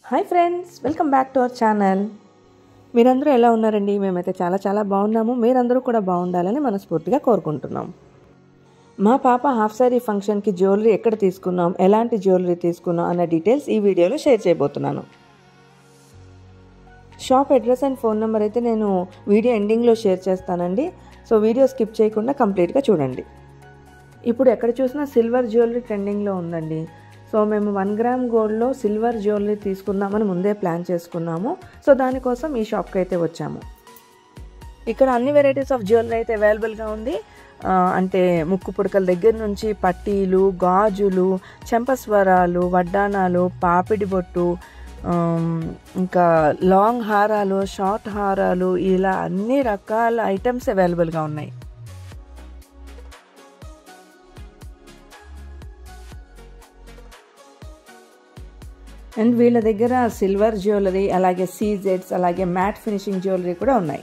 Hi friends welcome back to our channel మీరందరూ ఎలా ఉన్నారండి మేమైతే చాలా చాలా బాగున్నాము మీరందరూ కూడా బాగుండాలని మనస్ఫూర్తిగా కోరుకుంటున్నాం మా పాప హాఫ్ సారీ ఫంక్షన్కి జ్యువెలరీ ఎక్కడ తీసుకున్నాం ఎలాంటి జ్యువెలరీ తీసుకున్నాం అన్న డీటెయిల్స్ ఈ వీడియోలో షేర్ చేయబోతున్నాను shop address and phone number అయితే నేను వీడియో ఎండింగ్లో షేర్ చేస్తానండి సో వీడియో స్కిప్ చేయకుండా కంప్లీట్గా చూడండి ఇప్పుడు ఎక్కడ చూసినా సిల్వర్ జ్యువెలరీ ట్రెండింగ్లో ఉందండి సో మేము వన్ గ్రామ్ గోల్డ్లో సిల్వర్ జ్యువెలరీ తీసుకుందామని ముందే ప్లాన్ చేసుకున్నాము సో దానికోసం ఈ షాప్కి అయితే వచ్చాము ఇక్కడ అన్ని వెరైటీస్ ఆఫ్ జ్యువెలరీ అయితే అవైలబుల్గా ఉంది ఆ, అంటే ముక్కు పుడకల దగ్గర నుంచి పట్టీలు గాజులు చెంపస్వరాలు వడ్డానాలు పాపిడి బొట్టు ఆమ్, ఇంకా లాంగ్ హారాలు షార్ట్ హారాలు ఇలా అన్ని రకాల ఐటమ్స్ అవైలబుల్గా ఉన్నాయి అండ్ వీళ్ళ దగ్గర సిల్వర్ జ్యువెలరీ అలాగే సీజెడ్స్ అలాగే మ్యాట్ ఫినిషింగ్ జ్యువెలరీ కూడా ఉన్నాయి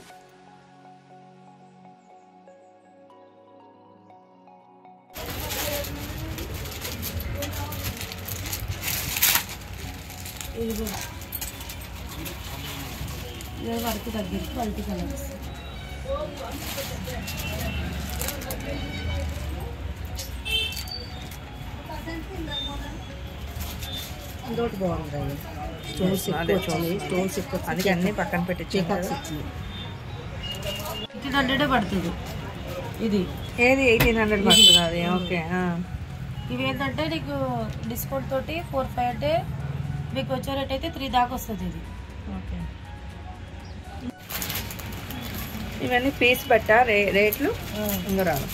వరకు తగ్గించి మల్టీ కలర్స్ ఇంకోటి బాగుంటుంది స్టోన్స్ ఎక్కువ వచ్చినాయి స్టోన్స్ ఎక్కువ అందుకే అన్ని పక్కన పెట్టి పీకాక్స్ వచ్చినాయి ఎయిటీన్ హండ్రెడే పడుతుంది ఇది ఏది ఎయిటీన్ హండ్రెడ్ పడుతుంది అది ఓకే ఇవి ఏంటంటే నీకు డిస్కౌంట్ తోటి ఫోర్ ఫైవ్ అంటే మీకు వచ్చే రేట్ అయితే త్రీ దాకా వస్తుంది ఇది ఓకే ఇవన్నీ పీస్ బట్ట రే రేట్లు ఉంగరాలు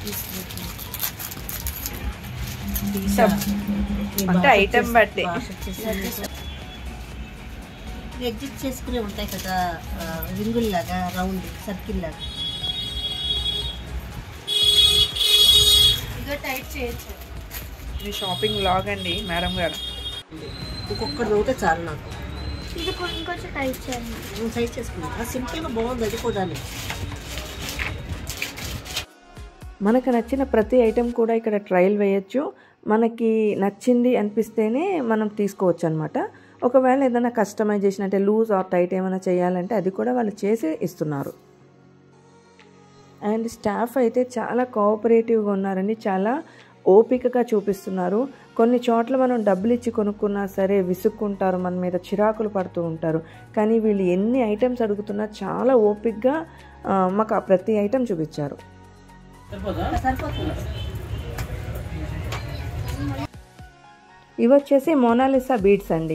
సబ్ అంటే ఐటమ్ బట్టి ఎగ్జిట్ చేసుకునే ఉంటాయి కదా రింగుల్ లాగా రౌండ్ సర్కిల్ లాగా ఇక టైట్ చేయొచ్చు ఇది షాపింగ్ లాగ్ అండి మేడం గారు ఇంకొకటి ఉంటే చాలు నాకు ఇది ఇంకొంచెం టైట్ చేయండి నేను సైజ్ చేసుకున్నాను సింపుల్గా బాగుంది అది కూడా మనకు నచ్చిన ప్రతి ఐటెం కూడా ఇక్కడ ట్రయల్ వేయచ్చు మనకి నచ్చింది అనిపిస్తేనే మనం తీసుకోవచ్చు అనమాట ఒకవేళ ఏదైనా కస్టమైజేషన్ అంటే లూజ్ ఆర్ టైట్ ఏమైనా చేయాలంటే అది కూడా వాళ్ళు చేసి ఇస్తున్నారు అండ్ స్టాఫ్ అయితే చాలా కోఆపరేటివ్గా ఉన్నారండి చాలా ఓపికగా చూపిస్తున్నారు కొన్ని చోట్ల మనం డబ్బులు ఇచ్చి కొనుక్కున్నా సరే విసుక్కుంటారు మన మీద చిరాకులు పడుతూ ఉంటారు కానీ వీళ్ళు ఎన్ని ఐటమ్స్ అడుగుతున్నా చాలా ఓపికగా ఆ, మాకు ఆ ప్రతి ఐటెం చూపించారు సరిపోతుంది ఇవి వచ్చేసి మోనాలిసా బీడ్స్ అండి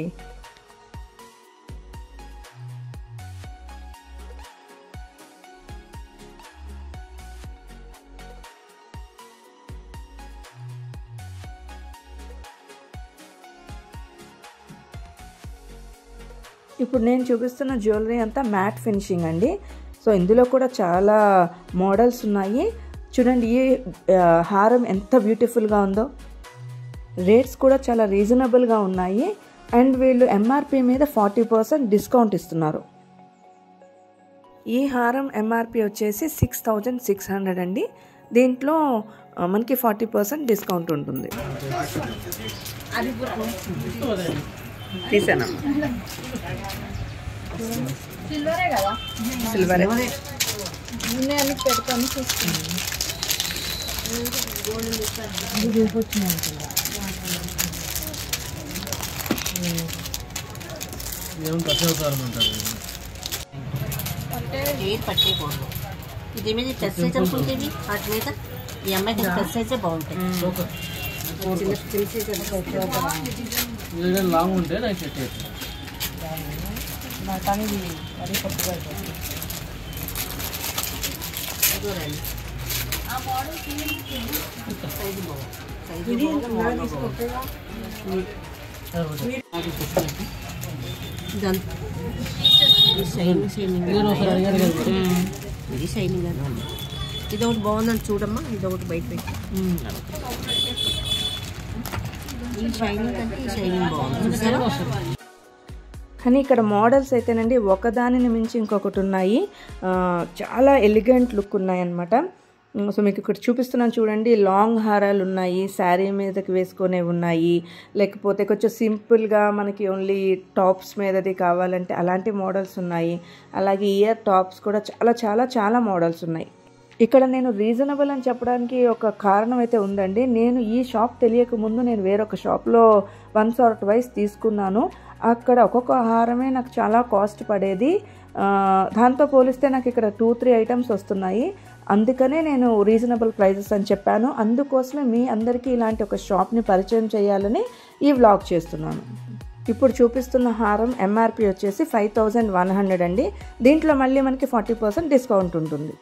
ఇప్పుడు నేను చూపిస్తున్న జ్యువెలరీ అంతా మ్యాట్ ఫినిషింగ్ అండి సో ఇందులో కూడా చాలా మోడల్స్ ఉన్నాయి చూడండి ఈ ఆ, హారం ఎంత బ్యూటిఫుల్గా ఉందో రేట్స్ కూడా చాలా రీజనబుల్గా ఉన్నాయి అండ్ వీళ్ళు ఎంఆర్పి మీద ఫార్టీ పర్సెంట్ డిస్కౌంట్ ఇస్తున్నారు ఈ హారం ఎంఆర్పి వచ్చేసి సిక్స్ థౌజండ్ సిక్స్ హండ్రెడ్ అండి దీంట్లో ఆ, మనకి ఫార్టీ పర్సెంట్ డిస్కౌంట్ ఉంటుంది తీసానమ్మా సిల్వరే కదా సిల్వర్ నేను పెట్టుకొని చూస్తాను ఎయిర్ పట్టేయకూడదు ఇది మీద ప్లస్ సైజ్ అనుకుంటేవి వాటి మీద ఈ అమ్మాయికి ప్లస్ సైజే బాగుంటాయి చిన్న చిన్న సైజ్ అనుకో లాంగ్ ఉంటే నాకు సెట్ అవుతుంది ఇదిగోరండి. సైజు బాగుంది సైజు బాగుంది ఇదంతా ఇది షైనింగ్ షైనింగ్ ఇది షైనింగ్ అని ఉంది ఇది ఒకటి బాగుందని చూడమ్మా ఇది ఒకటి బయట పెట్టి ఈ షైనింగ్ అంటే ఈ షైనింగ్ బాగుంది చూసారా కానీ ఇక్కడ మోడల్స్ అయితేనండి ఒకదానిని మించి ఇంకొకటి ఉన్నాయి ఆ, చాలా ఎలిగెంట్ లుక్ ఉన్నాయన్నమాట ఉమ్, సో మీకు ఇక్కడ చూపిస్తున్నాను చూడండి లాంగ్ హారాలు ఉన్నాయి శారీ మీదకి వేసుకునే ఉన్నాయి లేకపోతే కొంచెం సింపుల్గా మనకి ఓన్లీ టాప్స్ మీదది కావాలంటే అలాంటి మోడల్స్ ఉన్నాయి అలాగే ఇయర్ టాప్స్ కూడా చాలా చాలా చాలా మోడల్స్ ఉన్నాయి ఇక్కడ నేను రీజనబుల్ అని చెప్పడానికి ఒక కారణం అయితే ఉందండి నేను ఈ షాప్ తెలియక ముందు నేను వేరొక షాప్లో వన్స్ ఆర్ ట్వైస్ తీసుకున్నాను అక్కడ ఒక్కొక్క హారమే నాకు చాలా కాస్ట్ పడేది ఆ, దాంతో పోలిస్తే నాకు ఇక్కడ టూ త్రీ ఐటమ్స్ వస్తున్నాయి అందుకనే నేను రీజనబుల్ ప్రైజెస్ అని చెప్పాను అందుకోసమే మీ అందరికీ ఇలాంటి ఒక షాప్ని పరిచయం చేయాలని ఈ వ్లాగ్ చేస్తున్నాను ఇప్పుడు చూపిస్తున్న హారం ఎంఆర్పి వచ్చేసి ఫైవ్ థౌజండ్ వన్ హండ్రెడ్ అండి దీంట్లో మళ్ళీ మనకి ఫార్టీ పర్సెంట్ డిస్కౌంట్ ఉంటుంది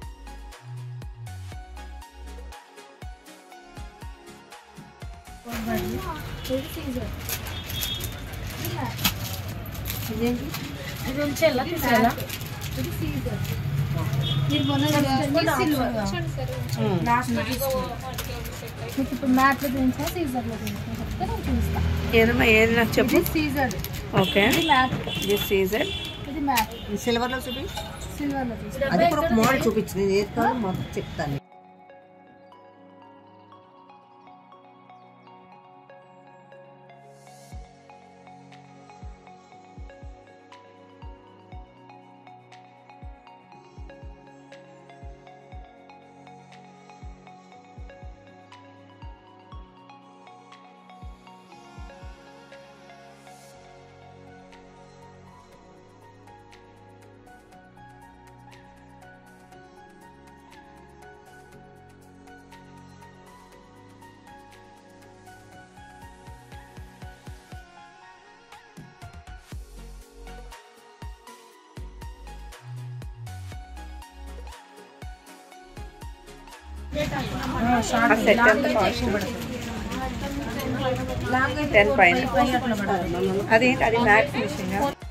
ఇదేంటి ఇది ఉంచేలా తీసేలా మీరు మొన్న సిల్వర్ లాస్ట్ మీకు ఇప్పుడు మ్యాట్లో చూపించా సీజర్లో చూపించా చెప్తే నేను చూపిస్తాను ఏదమ్మా ఏది నాకు చెప్పు ఇది సీజర్ ఓకే ఇది మ్యాట్ దిస్ సీజర్ ఇది మ్యాట్ సిల్వర్లో చూపి సిల్వర్లో చూపిస్తాను అది కూడా ఒక మోడల్ చూపించింది నేను ఏది కావాలో మొత్తం చెప్తాను ఆ సెట్ ఎంత కాస్ట్ టెన్ పైన అదేంటి అది మ్యాట్ ఫినిషింగ్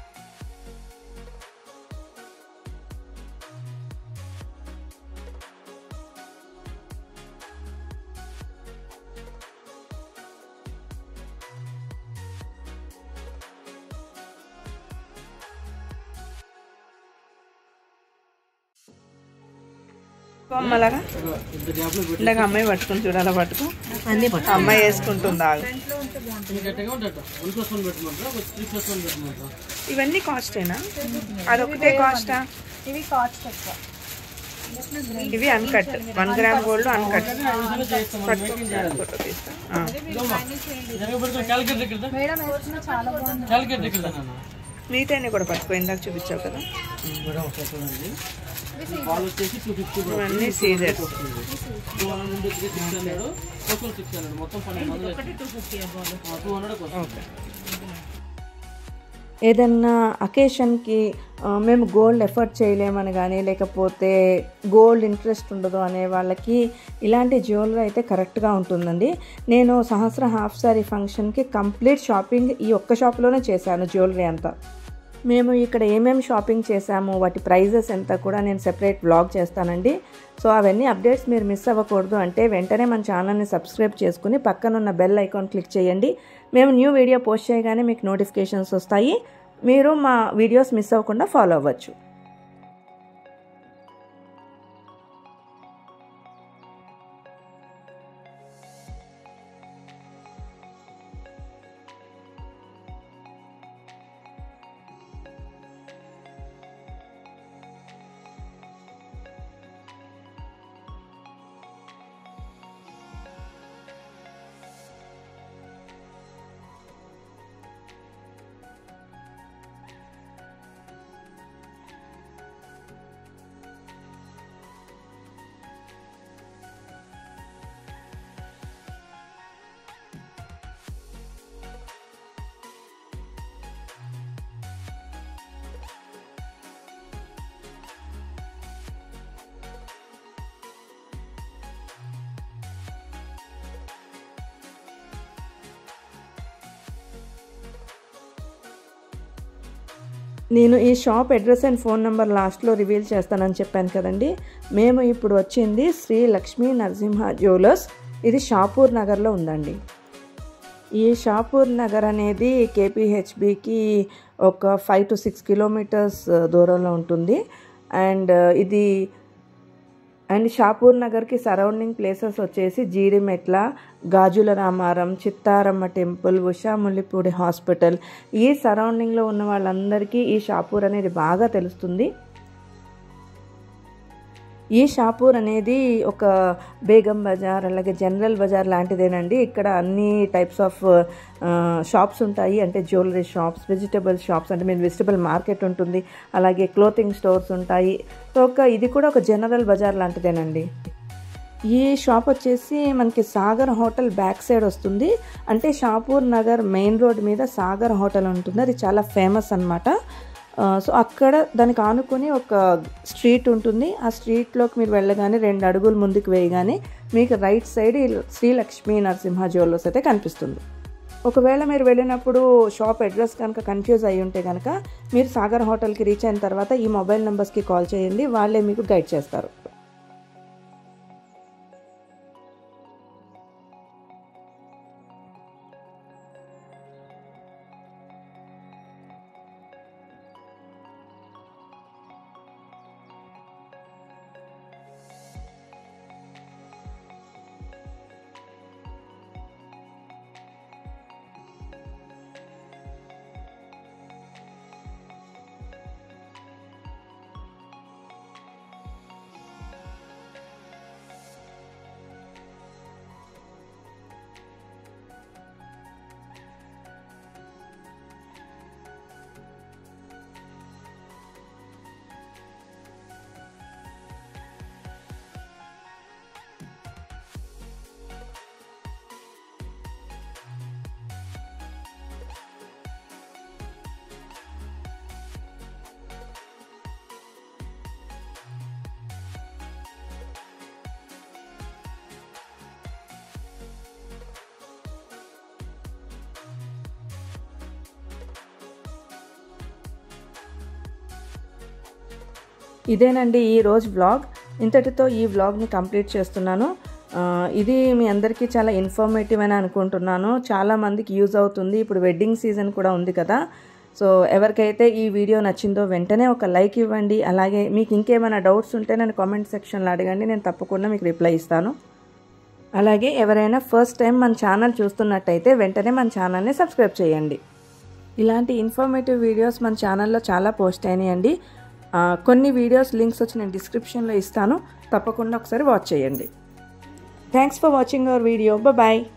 అలాగా ఇందాక అమ్మాయి పట్టుకుని చూడాలా పట్టుకో అన్నీ పట్టు అమ్మాయి వేసుకుంటుంది ఆగు ఇవన్నీ కాస్టేనా అదొకటే కాస్టా ఇవి కాస్ట్ ఎక్కువ ఇవి uncut one gram gold uncut photo తీస్తా ఆ. మేడం వేసుకున్న చాలా బాగుంది మిగతాన్ని కూడా పట్టుకో ఇందాక చూపించావు కదా ఇవన్నీ సీజర్ ఓకే ఏదన్నా అకేషన్కి ఆ, మేము గోల్డ్ ఎఫర్ట్ చేయలేమని కానీ లేకపోతే గోల్డ్ ఇంట్రెస్ట్ ఉండదు అనే వాళ్ళకి ఇలాంటి జ్యువెలరీ అయితే కరెక్ట్గా ఉంటుందండి నేను సహస్ర హాఫ్ సారీ ఫంక్షన్కి కంప్లీట్ షాపింగ్ ఈ ఒక్క షాప్లోనే చేశాను జ్యువెలరీ అంతా మేము ఇక్కడ ఏమేమి షాపింగ్ చేశాము వాటి ప్రైజెస్ ఎంత కూడా నేను సెపరేట్ బ్లాగ్ చేస్తానండి సో అవన్నీ అప్డేట్స్ మీరు మిస్ అవ్వకూడదు అంటే వెంటనే మన ఛానల్ని సబ్స్క్రైబ్ చేసుకుని పక్కనున్న బెల్ ఐకాన్ క్లిక్ చేయండి మేము న్యూ వీడియో పోస్ట్ చేయగానే మీకు నోటిఫికేషన్స్ వస్తాయి మీరు మా వీడియోస్ మిస్ అవ్వకుండా ఫాలో అవ్వచ్చు నేను ఈ shop address and phone number లాస్ట్లో రివీల్ చేస్తానని చెప్పాను కదండి మేము ఇప్పుడు వచ్చింది శ్రీ లక్ష్మీ నరసింహ జ్యువెలర్స్ ఇది షాపూర్ నగర్లో ఉందండి ఈ షాపూర్ నగర్ అనేది కేపీహెచ్బికి ఒక ఫైవ్ టు సిక్స్ కిలోమీటర్స్ దూరంలో ఉంటుంది అండ్ ఇది అండ్ షాపూర్ నగర్కి సరౌండింగ్ ప్లేసెస్ వచ్చేసి జీడిమెట్ల గాజుల రామారం చిత్తారమ్మ టెంపుల్ ఉషాముల్లిపూడి హాస్పిటల్ ఈ సరౌండింగ్లో ఉన్న వాళ్ళందరికీ ఈ షాపూర్ అనేది బాగా తెలుస్తుంది ఈ షాపూర్ అనేది ఒక బేగం బజార్ అలాగే జనరల్ బజార్ లాంటిదేనండి ఇక్కడ అన్ని టైప్స్ ఆఫ్ షాప్స్ ఉంటాయి అంటే జ్యువెలరీ షాప్స్ వెజిటబుల్ షాప్స్ అంటే మీరు వెజిటబుల్ మార్కెట్ ఉంటుంది అలాగే క్లోతింగ్ స్టోర్స్ ఉంటాయి సో ఒక ఇది కూడా ఒక జనరల్ బజార్ లాంటిదేనండి ఈ షాప్ వచ్చేసి మనకి సాగర్ హోటల్ బ్యాక్ సైడ్ వస్తుంది అంటే షాపూర్ నగర్ మెయిన్ రోడ్ మీద సాగర్ హోటల్ ఉంటుంది అది చాలా ఫేమస్ అనమాట సో అక్కడ దానికి ఆనుకొని ఒక స్ట్రీట్ ఉంటుంది ఆ స్ట్రీట్లోకి మీరు వెళ్ళగానే రెండు అడుగులు ముందుకు వేయగానే మీకు రైట్ సైడ్ ఈ శ్రీ లక్ష్మీ నరసింహ జ్యువెలర్స్ అయితే కనిపిస్తుంది ఒకవేళ మీరు వెళ్ళినప్పుడు షాప్ అడ్రస్ కనుక కన్ఫ్యూజ్ అయ్యి ఉంటే కనుక మీరు సాగర్ హోటల్కి రీచ్ అయిన తర్వాత ఈ మొబైల్ నెంబర్స్కి కాల్ చేయండి వాళ్ళే మీకు గైడ్ చేస్తారు ఇదేనండి ఈ రోజు వ్లాగ్ ఇంతటితో ఈ వ్లాగ్ని కంప్లీట్ చేస్తున్నాను ఆ, ఇది మీ అందరికీ చాలా ఇన్ఫర్మేటివ్ అని అనుకుంటున్నాను చాలా మందికి యూజ్ అవుతుంది ఇప్పుడు వెడ్డింగ్ సీజన్ కూడా ఉంది కదా సో ఎవరికైతే ఈ వీడియో నచ్చిందో వెంటనే ఒక లైక్ ఇవ్వండి అలాగే మీకు ఇంకేమైనా డౌట్స్ ఉంటే నేను కామెంట్ సెక్షన్లో అడగండి నేను తప్పకుండా మీకు రిప్లై ఇస్తాను అలాగే ఎవరైనా ఫస్ట్ టైం మన ఛానల్ చూస్తున్నట్టయితే వెంటనే మన ఛానల్ని సబ్స్క్రైబ్ చేయండి ఇలాంటి ఇన్ఫర్మేటివ్ వీడియోస్ మన ఛానల్లో చాలా పోస్ట్ అయినాయండి ఆ, కొన్ని వీడియోస్ లింక్స్ వచ్చి నేను డిస్క్రిప్షన్లో ఇస్తాను తప్పకుండా ఒకసారి వాచ్ చేయండి thanks for watching our video bye